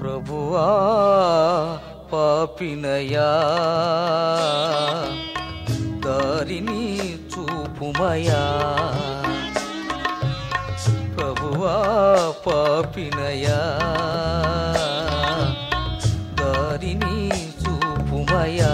ప్రభువా పాపినయా దారిని చూపుమయా ప్రభువా పాపినయా దారిని చూపుమయా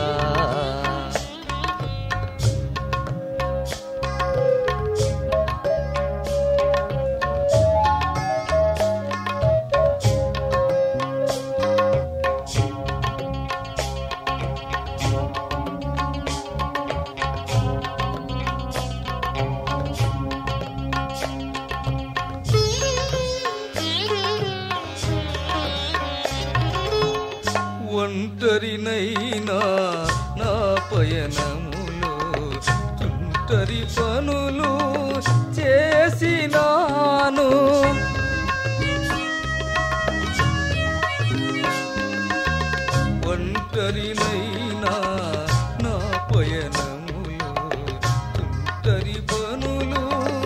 ఒంటరినైనా నా పయనములు తుంటరి పనులు చేసినాను ఒంటరినైనా నా పయనములు తుంటరి పనులు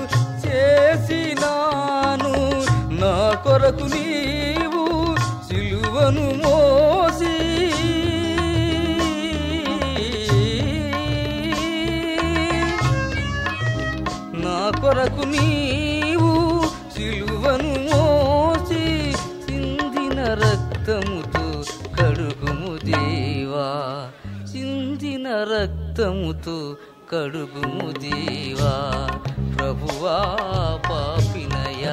చేసినాను నా కొరకు నీవు సిలువను మోసి నా కొరకు నీవు సిలువను మోసి చిందిన రక్తముతో కడుగుము దేవా చిందిన రక్తముతో కడుగుము దేవా ప్రభువా పాపినయా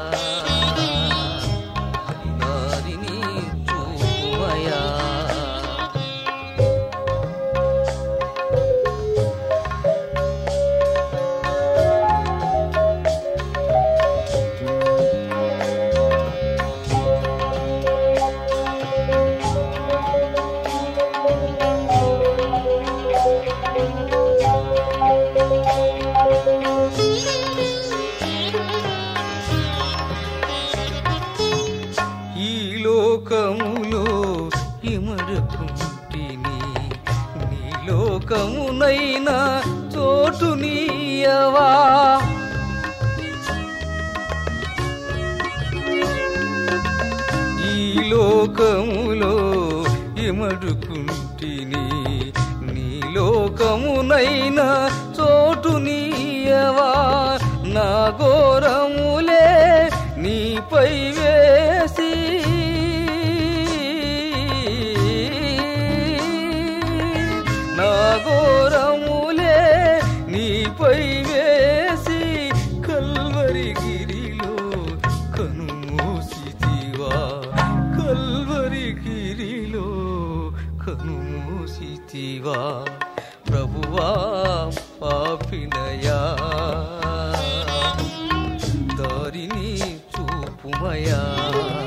దారిని చూపుమయా ఈ లోకములో ఇమడుకుంటిని నీ లోకమునైనా చోటు నీయవా ఈ లోకములో ఇమడుకుంటిని నీ లోకమునైనా చోటు నీయవా నా ఘోరములే నీపై వేసి నా ఘోరములే నీపై వేసి కల్వరి గిరిలో కనుమూసితివా కల్వరి గిరిలో కనుమూసితివా ప్రభువా పాపినయా దారిని చూపుమయా